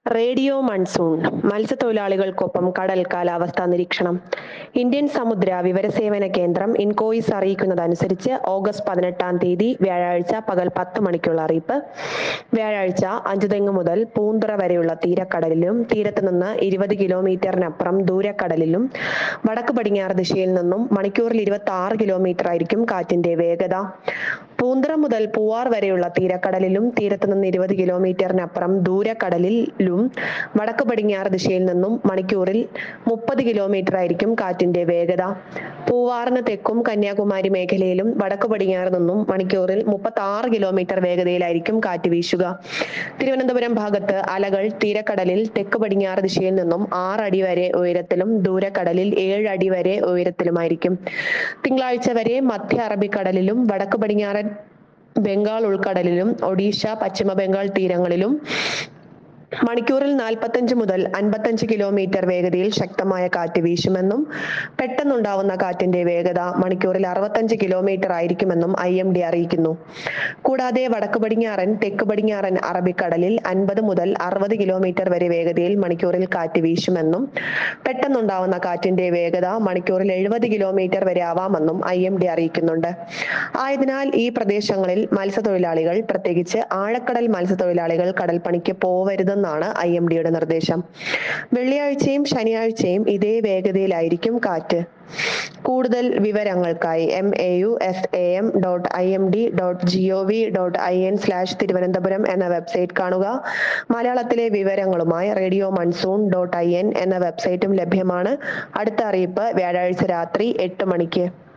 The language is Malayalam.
റേഡിയോ മൺസൂൺ മത്സ്യത്തൊഴിലാളികൾക്കൊപ്പം കടൽ കാലാവസ്ഥാ നിരീക്ഷണം ഇന്ത്യൻ സമുദ്ര വിവരസേവന കേന്ദ്രം ഇൻകോയിസ് അറിയിക്കുന്നതനുസരിച്ച് ഓഗസ്റ്റ് പതിനെട്ടാം തീയതി വ്യാഴാഴ്ച പകൽ പത്ത് മണിക്കുള്ള അറിയിപ്പ് വ്യാഴാഴ്ച അഞ്ചുതെങ്ങ് മുതൽ പൂന്തുറ വരെയുള്ള തീരക്കടലിലും തീരത്ത് നിന്ന് ഇരുപത് കിലോമീറ്ററിനപ്പുറം ദൂരക്കടലിലും വടക്ക് പടിഞ്ഞാറ് ദിശയിൽ നിന്നും മണിക്കൂറിൽ ഇരുപത്തി ആറ് കിലോമീറ്റർ ആയിരിക്കും കാറ്റിന്റെ വേഗത പൂന്തുറ മുതൽ പൂവാർ വരെയുള്ള തീരക്കടലിലും തീരത്ത് നിന്ന് ഇരുപത് കിലോമീറ്ററിനപ്പുറം ദൂരക്കടലിലും വടക്ക് പടിഞ്ഞാറ് ദിശയിൽ നിന്നും മണിക്കൂറിൽ മുപ്പത് കിലോമീറ്റർ ആയിരിക്കും കാറ്റിന്റെ വേഗത പൂവാറിന് തെക്കും കന്യാകുമാരി മേഖലയിലും വടക്ക് പടിഞ്ഞാറ് നിന്നും മണിക്കൂറിൽ മുപ്പത്തി ആറ് കിലോമീറ്റർ വേഗതയിലായിരിക്കും കാറ്റ് വീശുക തിരുവനന്തപുരം ഭാഗത്ത് അലകൾ തീരക്കടലിൽ തെക്ക് പടിഞ്ഞാറ് ദിശയിൽ നിന്നും ആറ് അടി വരെ ഉയരത്തിലും ദൂരക്കടലിൽ ഏഴ് അടി വരെ ഉയരത്തിലുമായിരിക്കും തിങ്കളാഴ്ച വരെ മധ്യ അറബിക്കടലിലും വടക്ക് പടിഞ്ഞാറൻ ബംഗാൾ ഉൾക്കടലിലും ഒഡീഷ പശ്ചിമ ബംഗാൾ തീരങ്ങളിലും മണിക്കൂറിൽ നാൽപ്പത്തഞ്ച് മുതൽ അൻപത്തഞ്ച് കിലോമീറ്റർ വേഗതയിൽ ശക്തമായ കാറ്റ് വീശുമെന്നും പെട്ടെന്നുണ്ടാവുന്ന കാറ്റിന്റെ വേഗത മണിക്കൂറിൽ അറുപത്തഞ്ച് കിലോമീറ്റർ ആയിരിക്കുമെന്നും ഐ എം ഡി അറിയിക്കുന്നു കൂടാതെ വടക്ക് പടിഞ്ഞാറൻ തെക്ക് പടിഞ്ഞാറൻ അറബിക്കടലിൽ അൻപത് മുതൽ അറുപത് കിലോമീറ്റർ വരെ വേഗതയിൽ മണിക്കൂറിൽ കാറ്റ് വീശുമെന്നും പെട്ടെന്നുണ്ടാവുന്ന കാറ്റിന്റെ വേഗത മണിക്കൂറിൽ എഴുപത് കിലോമീറ്റർ വരെ ആവാമെന്നും ഐ എം ഡി അറിയിക്കുന്നുണ്ട് ആയതിനാൽ ഈ പ്രദേശങ്ങളിൽ മത്സ്യത്തൊഴിലാളികൾ പ്രത്യേകിച്ച് ആഴക്കടൽ മത്സ്യത്തൊഴിലാളികൾ കടൽപ്പണിക്ക് പോവരുതെന്നാണ് ഐ എം ഡിയുടെ നിർദ്ദേശം വെള്ളിയാഴ്ചയും ശനിയാഴ്ചയും ഇതേ വേഗതയിലായിരിക്കും കാറ്റ് കൂടുതൽ വിവരങ്ങൾക്കായി M A U S A M dot I M D dot G O V dot I N slash Thiruvananthapuram എന്ന വെബ്സൈറ്റ് കാണുക മലയാളത്തിലെ വിവരങ്ങളുമായി radio monsoon dot I N എന്ന വെബ്സൈറ്റും ലഭ്യമാണ് അടുത്ത അറിയിപ്പ് വ്യാഴാഴ്ച രാത്രി എട്ട് മണിക്ക്